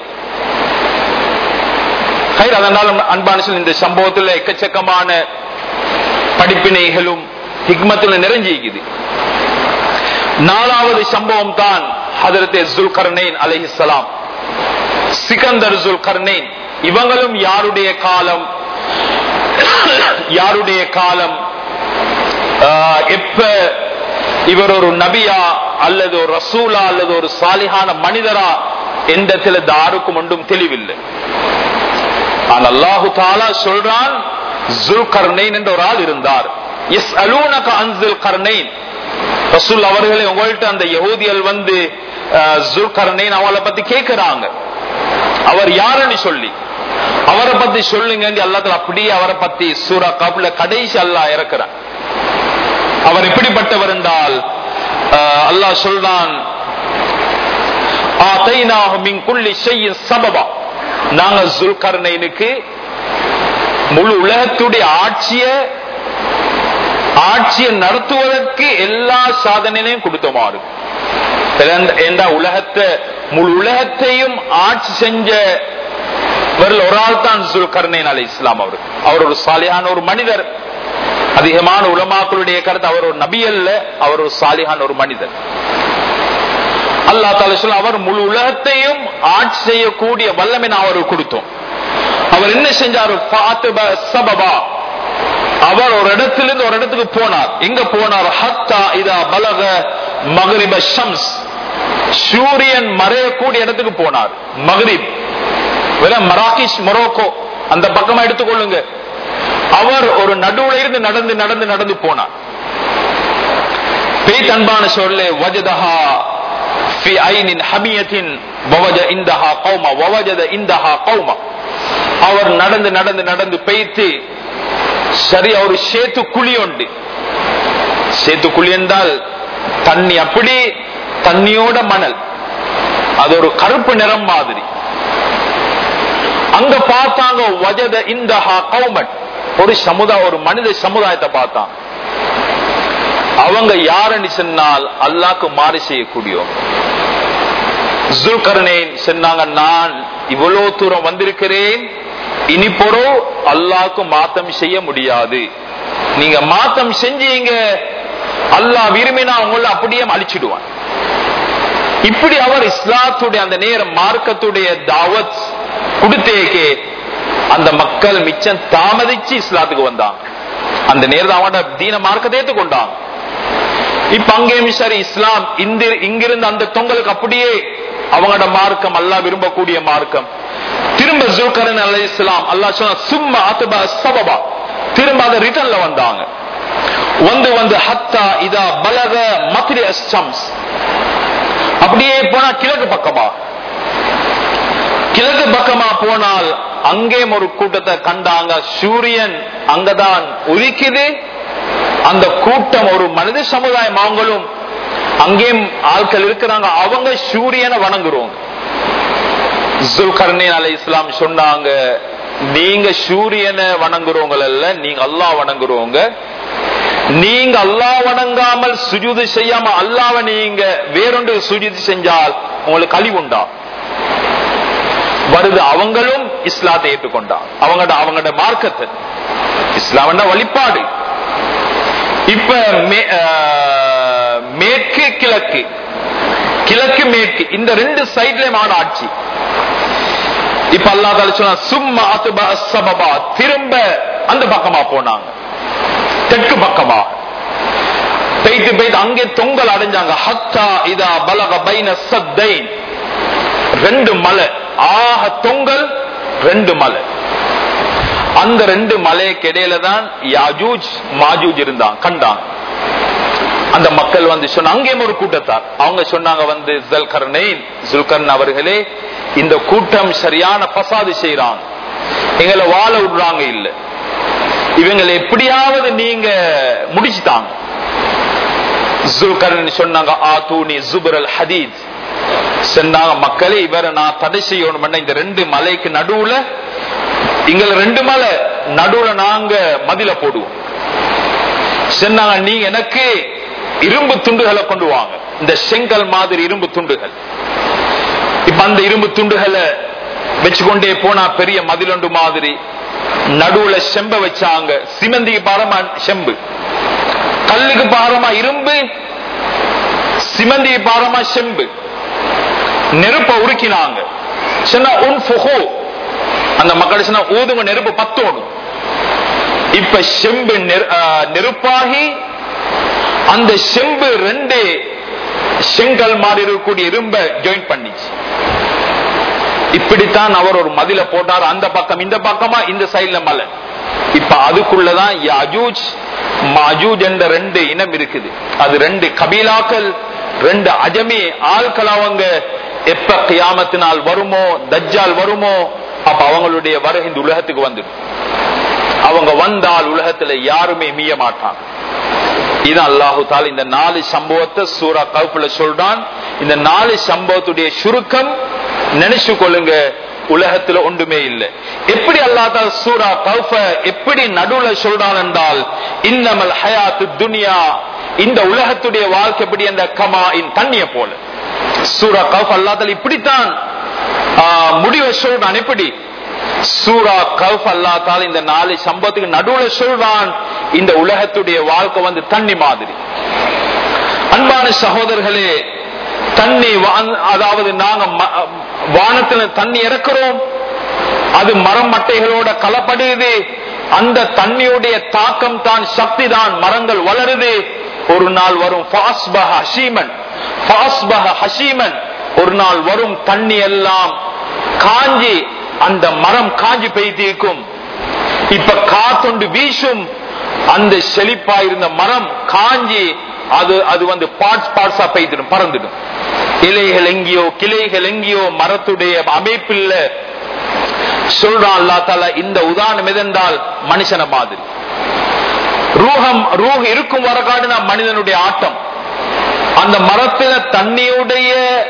கயிறு அதனால அன்பான சொல் இந்த சம்பவத்துல எக்கச்சக்கமான படிப்பினைகளும் ஹிக்மத்துல நிறைஞ்சிக்குது நாலாவது சம்பவம் தான் ஹதரத்தே ஜுல்கர்னேன் அலைஹிஸ்ஸலாம் சிகந்தர் ஜுல்கர்னேன் இவங்களும் யாருடைய காலம் யாருடைய காலம் ஆஹ், எப்ப இவர் ஒரு நபியா அல்லது ஒரு ரசூலா அல்லது ஒரு சாலிஹான மனிதரா எந்தத்தில் தாருக்கும் ஒன்றும் தெளிவில்லை ஆனால் அல்லாஹு தாலா சொல்றான் ஜுல்கர்னைன் என்ற ஒரு ஆள் இருந்தார் எஸ் அலூனக அன்சுல் கர்னைன் ரசூல் அவர்களே உங்கள்ட்ட அந்த யகூதியல் வந்து ஜுல்கர்னைன் அவளை பத்தி கேட்கிறாங்க அவர் யாருன்னு சொல்லி அவரை பத்தி சொல்லுங்க அல்லாத்துல அப்படியே அவரை பத்தி சூரா காப்புல கடைசி அல்லாஹ் இறக்குறான் அவர் எப்படிப்பட்டவர் என்றால் ஆஹ், அல்லாஹ் சொல்றான் ஆதைனாஹு மின் குல்லி ஷைஇன் சபபா நாங்க ஜுல்கர்னைனுக்கு முழு உலகத்துடைய ஆட்சிய ஆட்சியை நடத்துவதற்கு எல்லா சாதனையும் கொடுத்தமாறு ஏண்டா உலகத்தை முழு உலகத்தையும் ஆட்சி செஞ்ச இவரில் ஒரு ஆள் தான் ஜுல்கர்னைன் அலை இஸ்லாம் அவர் அவர் ஒரு சாலியான ஒரு மனிதர் அதிகமான உலமாக்களுடைய கருத்து அவர் ஒரு நபி அல்ல அவர் ஒரு சாலியான ஒரு மனிதர் அல்லா தால சொல்ல அவர் முழு உலகத்தையும் ஆட்சி செய்யக்கூடிய வல்லமை நான் அவருக்கு கொடுத்தோம் அவர் என்ன செஞ்சாரு ஃபாத்திப சபபா அவர் ஒரு இடத்திலிருந்து ஒரு இடத்துக்கு போனார் எங்க போனார் ஹத்தா இதா பலக மகரிப ஷம்ஸ் சூரியன் மறையக்கூடிய இடத்துக்கு போனார் மகரிப் வெறும் மராக்கிஷ் மொரோக்கோ அந்த பக்கமா எடுத்துக்கொள்ளுங்க அவர் ஒரு நடுவுல இருந்து நடந்து நடந்து நடந்து போனார் பேய் அன்பான சொல்லே வஜதஹா في عين حمية ووجد عندها قوما ووجد عندها قوما அவர் நடந்து நடந்து நடந்து பெய்த்து சரி ஒரு சேத்து குழி உண்டு சேத்து குழி என்றால் தண்ணி அப்படி தண்ணியோட மணல் அது ஒரு கருப்பு நிறம் மாதிரி அங்க பார்த்தாங்க வஜத இந்த கௌமன் ஒரு சமுதாய ஒரு மனித சமுதாயத்தை பார்த்தான் அவங்க யாருன்னு சொன்னால் அல்லாக்கு மாறு செய்யக்கூடியவங்க ஜுல்கர்னேன் சொன்னாங்க நான் இவ்வளவு தூரம் வந்திருக்கிறேன் இனி பொறோ அல்லாக்கு மாத்தம் செய்ய முடியாது நீங்க மாத்தம் செஞ்சீங்க அல்லாஹ் விரும்பினா உங்களை அப்படியே அழிச்சிடுவான் இப்படி அவர் இஸ்லாத்துடைய அந்த நேரம் மார்க்கத்துடைய தாவத் கொடுத்தேக்கே அந்த மக்கள் மிச்சம் தாமதிச்சு இஸ்லாத்துக்கு வந்தாங்க அந்த நேரம் அவனோட தீன மார்க்கத்தை ஏற்றுக்கொண்டாங்க இப்ப அங்கேயும் சரி இஸ்லாம் இந்த இங்கிருந்து அந்த தொங்கலுக்கு அப்படியே அவங்களோட மார்க்கம் அல்லா விரும்பக்கூடிய மார்க்கம் திரும்ப ஜுல்கரன் அலை இஸ்லாம் அல்லா சொன்ன சும்மா அத்துபா சபபா திரும்ப அதை ரிட்டர்ன்ல வந்தாங்க வந்து வந்து ஹத்தா இதா பலக மத்ரி அஸ்டம்ஸ் அப்படியே போனா கிழக்கு பக்கமா கிழக்கு பக்கமா போனால் அங்கே ஒரு கூட்டத்தை கண்டாங்க சூரியன் அங்கதான் உதிக்குது அந்த கூட்டம் ஒரு மனித சமுதாயம் அவங்களும் அங்கேயும் ஆட்கள் இருக்கிறாங்க அவங்க சூரியனை வணங்குறோங்க ஜுல்கர்னீன் அலை இஸ்லாம் சொன்னாங்க நீங்க சூரியனை வணங்குறவங்க அல்ல நீங்க அல்லாஹ் வணங்குறவங்க நீங்க அல்லாஹ் வணங்காமல் சுஜூது செய்யாம அல்லாவை நீங்க வேறொன்று சுஜூது செஞ்சால் உங்களுக்கு கழிவுண்டா வருது அவங்களும் இஸ்லாத்தை ஏற்றுக்கொண்டான் அவங்களோட அவங்களோட மார்க்கத்தை இஸ்லாம்னா வழிபாடு இப்ப மே- ஆஹ், மேற்கு கிழக்கு கிழக்கு மேற்கு இந்த ரெண்டு சைட்லயும் ஆன ஆட்சி இப்ப அல்லா தால சொன்னா சும்மா அத்துபா சபபா திரும்ப அந்த பக்கமா போனாங்க தெற்கு பக்கமாக பெய்து பெய்து அங்கே தொங்கல் அடைஞ்சாங்க ஹத்தா இதா பலக பைன சத்தைன் ரெண்டு மலை ஆக தொங்கல் ரெண்டு மலை அந்த ரெண்டு மலைக்கு இடையில தான் யாஜூஜ் மாஜூஜ் இருந்தாங்க கண்டாங்க அந்த மக்கள் வந்து சொன்ன அங்கேயும் ஒரு கூட்டத்தார் அவங்க சொன்னாங்க வந்து ஜல்கர்னைன் ஜுல்கர்ன் அவர்களே இந்த கூட்டம் சரியான பசாது செய்யறாங்க எங்களை வாழ விடுறாங்க இல்ல இவங்களை எப்படியாவது நீங்க முடிச்சுட்டாங்க ஜுல்கர்ன் சொன்னாங்க ஆத்தூனி ஜுபரல் ஹதீத் சொன்னாங்க மக்களே இவரை நான் தடை செய்யணும் இந்த ரெண்டு மலைக்கு நடுவுல எங்களை ரெண்டு மலை நடுவுல நாங்க மதில போடுவோம் சொன்னாங்க நீ எனக்கு இரும்பு துண்டுகளை கொண்டு வாங்க இந்த செங்கல் மாதிரி இரும்பு துண்டுகள் இப்ப அந்த இரும்பு துண்டுகளை வச்சுக்கொண்டே போனா பெரிய மதிலொண்டு மாதிரி நடுவுல செம்ப வச்சாங்க சிமந்திக்கு பாரமா செம்பு கல்லுக்கு பாரமா இரும்பு சிமந்திக்கு பாரமா செம்பு நெருப்ப உருக்கினாங்க சொன்னா உன் ஃபுஹோ அந்த மக்கள் சொன்னா ஊதுங்க நெருப்பு பத்தோடும் இப்ப செம்பு நெருப்பாகி அந்த செம்பு ரெண்டு செங்கல் மாதிரி இருக்கக்கூடிய இரும்ப ஜாயின் பண்ணிச்சு இப்படித்தான் அவர் ஒரு மதில போட்டார் அந்த பக்கம் இந்த பக்கமா இந்த சைட்ல மலை இப்ப அதுக்குள்ளதான் யாஜூஜ் மாஜூஜ் என்ற ரெண்டு இனம் இருக்குது அது ரெண்டு கபீலாக்கள் ரெண்டு அஜமி ஆட்கள் அவங்க எப்ப கியாமத்தினால் வருமோ தஜ்ஜால் வருமோ அப்ப அவங்களுடைய வருகை இந்த உலகத்துக்கு வந்துடும் அவங்க வந்தால் உலகத்துல யாருமே மீய மாட்டாங்க இது அல்லாஹு தால் இந்த நாலு சம்பவத்தை சூரா கவுப்புல சொல்றான் இந்த நாலு சம்பவத்துடைய சுருக்கம் நினைச்சு கொள்ளுங்க உலகத்துல ஒன்றுமே இல்லை எப்படி அல்லா தால் சூரா கவுஃப எப்படி நடுவுல சொல்றான் என்றால் இன்னமல் ஹயாத்து துனியா இந்த உலகத்துடைய வாழ்க்கை எப்படி அந்த கமா இன் தண்ணிய போல சூரா கவுஃப் அல்லா தால் இப்படித்தான் முடிவை சொல்றான் எப்படி சூரா கவுஃப் அல்லா தால் இந்த நாலு சம்பவத்துக்கு நடுவுல சொல்றான் இந்த உலகத்துடைய வாழ்க்கை வந்து தண்ணி மாதிரி அன்பான சகோதரர்களே தண்ணி அதாவது நாங்க வானத்துல தண்ணி இறக்குறோம் அது மரம் மட்டைகளோட கலப்படுது அந்த தண்ணியுடைய தாக்கம் தான் சக்தி தான் மரங்கள் வளருது ஒரு நாள் வரும் ஹசீமன் ஹசீமன் ஒரு நாள் வரும் தண்ணி எல்லாம் காஞ்சி அந்த மரம் காஞ்சி பெய்திருக்கும் இப்ப காத்தொண்டு வீசும் அந்த செழிப்பா இருந்த மரம் காஞ்சி அது அது வந்து பார்ட்ஸ் பார்ட்ஸா பெய்திடும் பறந்துடும் இலைகள் எங்கேயோ கிளைகள் எங்கேயோ மரத்துடைய அமைப்பில் சொல்றான் அல்லா தால இந்த உதாரணம் எதென்றால் மனுஷன மாதிரி ரூஹம் ரூஹ் இருக்கும் வரகாடுனா மனிதனுடைய ஆட்டம் அந்த மரத்துல தண்ணியுடைய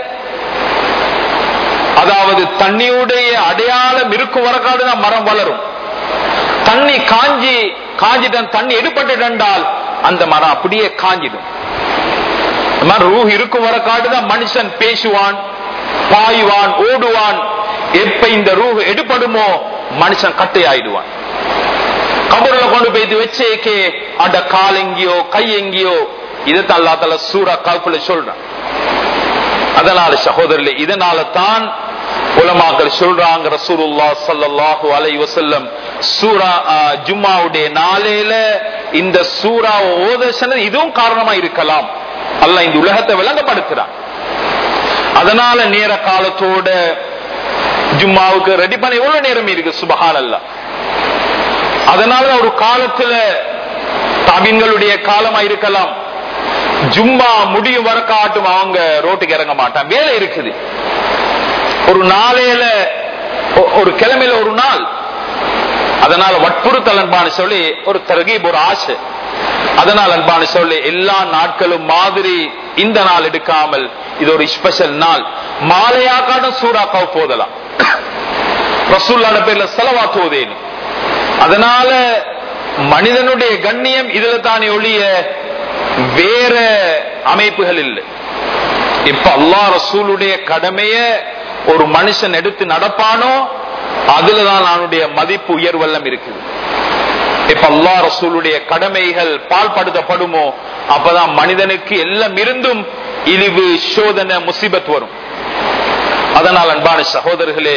அதாவது தண்ணியுடைய அடையாளம் இருக்கும் வரக்காடுனா மரம் வளரும் தண்ணி காஞ்சி காஞ்சிடன் தண்ணி எடுபட்டுட்டால் அந்த மரம் அப்படியே காஞ்சிடும் ரூஹ் இருக்கும் வரக்காடுதான் மனுஷன் பேசுவான் பாயுவான் ஓடுவான் எப்ப இந்த ரூஹ் எடுபடுமோ மனுஷன் கட்டையாயிடுவான் கபூர்ல கொண்டு போய் வச்சேக்கே அட கால் எங்கேயோ கை எங்கேயோ இதைத்தான் அல்லா தலா சூரா காப்புல சொல்றான் அதனால சகோதரர்களே இதனால தான் உலமாக்கள் சொல்றாங்க ரசூலுல்லா சல்லாஹூ அலை வசல்லம் சூரா ஜும்மாவுடைய நாளையில இந்த சூறா ஓத சொன்னது இதுவும் காரணமா இருக்கலாம் அல்ல இந்த உலகத்தை விளங்கப்படுத்துறான் அதனால நேர காலத்தோட ஜும்மாவுக்கு ரெடி பண்ண எவ்வளவு நேரம் இருக்கு சுபஹான் அல்ல அதனால ஒரு காலத்துல தபின்களுடைய காலமா இருக்கலாம் ஜும்மா முடியும் வர காட்டும் அவங்க ரோட்டுக்கு இறங்க மாட்டான் வேலை இருக்குது ஒரு நாளையில ஒரு கிழமையில ஒரு நாள் அதனால வற்புறுத்தல் அன்பான சொல்லி ஒரு தரகீப் ஒரு ஆசை அதனால் அன்பான சொல்லி எல்லா நாட்களும் மாதிரி இந்த நாள் எடுக்காமல் இது ஒரு ஸ்பெஷல் நாள் மாலையாக்கான சூறாக்காவ போதலாம் ரசூல்லான பேர்ல செலவா தோதேனும் அதனால மனிதனுடைய கண்ணியம் இதுல தானே ஒழிய வேற அமைப்புகள் இல்லை இப்ப அல்லா ரசூலுடைய கடமைய ஒரு மனுஷன் எடுத்து நடப்பானோ அதுலதான் அவனுடைய மதிப்பு உயர்வெல்லாம் இருக்குது இப்ப அல்லா ரசூலுடைய கடமைகள் பால்படுத்தப்படுமோ அப்பதான் மனிதனுக்கு எல்லாம் இருந்தும் இழிவு சோதனை முசிபத் வரும் அதனால் அன்பான சகோதரர்களே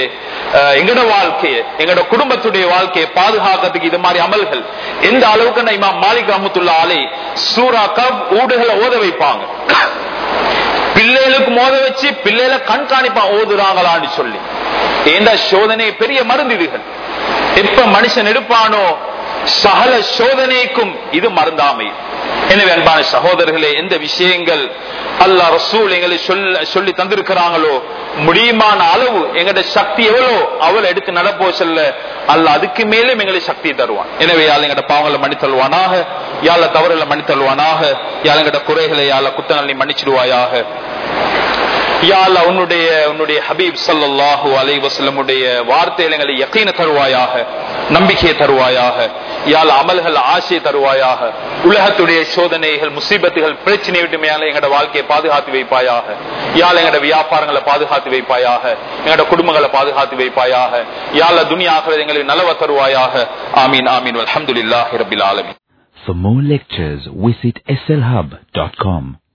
அஹ், எங்கட வாழ்க்கையை எங்கட குடும்பத்துடைய வாழ்க்கையை பாதுகாக்கிறதுக்கு இது மாதிரி அமல்கள் எந்த அளவுக்கு இமாம் மாலிக் ரஹமத்துல்லா அலை சூரா கப் ஊடுகளை ஓத வைப்பாங்க பிள்ளைகளுக்கு மோத வச்சு பிள்ளைகளை கண்காணிப்பா ஓதுறாங்களான்னு சொல்லி ஏண்டா சோதனை பெரிய மருந்துகள் எப்ப மனுஷன் எடுப்பானோ சகல சோதனைக்கும் இது மருந்தாமை எனவே அன்பான சகோதரர்களே எந்த விஷயங்கள் அல்லாஹ் ரசூல் எங்களை சொல்ல சொல்லி தந்திருக்கிறாங்களோ முடியுமான அளவு எங்கட சக்தி எவ்வளோ அவளை எடுத்து நடப்போ செல்ல அல்ல அதுக்கு மேலும் எங்களை சக்தி தருவான் எனவே யாழ் எங்கட பாவங்களை மன்னித்தல்வானாக யாழ தவறுகளை மன்னித்தல்வானாக யாழ் எங்கட குறைகளை யாழ குத்தங்கள் நீ மன்னிச்சிடுவாயாக யாழ்லா உன்னுடைய உன்னுடைய ஹபீப் ஸல்லல்லாஹு அலைஹி வஸல்லமுடைய வார்த்தையில் எங்களை யக்கீன தருவாயாக நம்பிக்கையை தருவாயாக யாழ் அமல்கள் ஆசையை தருவாயாக உலகத்துடைய சோதனைகள் முசீபத்துகள் பிரச்சனை விட்டு மேல எங்களோட வாழ்க்கையை பாதுகாத்து வைப்பாயாக யாழ் எங்களோட வியாபாரங்களை பாதுகாத்து வைப்பாயாக எங்களோட குடும்பங்களை பாதுகாத்து வைப்பாயாக யாழ துனியாகிறது எங்களுக்கு நலவ தருவாயாக ஆமீன் ஆமீன் அல்ஹம்துலில்லாஹி ரபில் ஆலமீன் For more lectures, visit slhub.com.